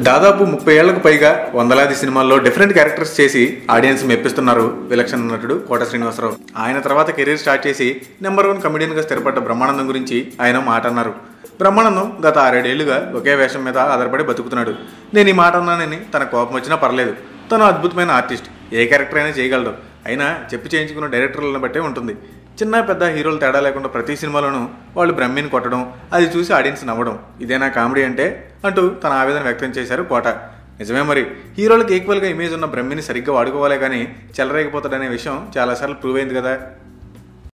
దాదాపు ముప్పై ఏళ్లకు పైగా వందలాది సినిమాల్లో డిఫరెంట్ క్యారెక్టర్స్ చేసి ఆడియన్స్ మెప్పిస్తున్నారు విలక్షణ నటుడు కోట శ్రీనివాసరావు ఆయన తర్వాత కెరీర్ స్టార్ట్ చేసి నెంబర్ వన్ కమెడియన్ గా స్థిరపడ్డ బ్రహ్మానందం గురించి ఆయన మాట అన్నారు బ్రహ్మానందం గత ఆరేడేళ్లుగా ఒకే వేషం మీద ఆధారపడి బతుకుతున్నాడు నేను ఈ మాట అన్నానని తన కోపం వచ్చినా పర్లేదు తను అద్భుతమైన ఆర్టిస్ట్ ఏ క్యారెక్టర్ అయినా చేయగలడు అయినా చెప్పి చేయించుకున్న డైరెక్టర్లను బట్టే ఉంటుంది చిన్న పెద్ద హీరోలు తేడా లేకుండా ప్రతి సినిమాలోనూ వాళ్ళు బ్రహ్మిని కొట్టడం అది చూసి ఆడియన్స్ నవ్వడం ఇదేనా కామెడీ అంటే అంటూ తన ఆవేదన వ్యక్తం చేశారు కోట నిజమే మరి హీరోలకు ఈక్వల్గా ఇమేజ్ ఉన్న బ్రహ్మిని సరిగ్గా వాడుకోవాలే కానీ చెలరేగిపోతాడనే విషయం చాలాసార్లు ప్రూవ్ అయింది కదా